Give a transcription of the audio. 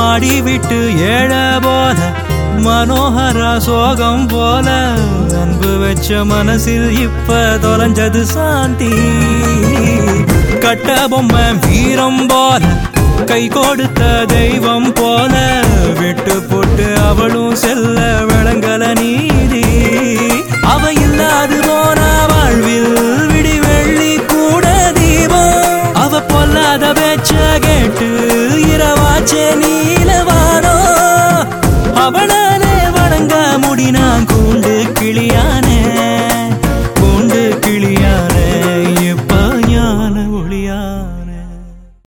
ஆடிவிட்டு ஏழ போல மனோகரா சோகம் போல அன்பு வச்ச மனசில் இப்ப தொலைஞ்சது சாந்தி கட்ட பொம்மை வீரம் போல கை கொடுத்த தெய்வம் போல விட்டு போட்டு அவளும் செல்ல விளங்கல நீதி அவ இல்லாது போன வாழ்வில் விடி வெள்ளி கூட தீபம் அவ பொல்லாத பேச்ச கேட்டு இரவாச்சே நீலவானோ அவளாலே வணங்க முடினான் கூண்டு கிளியான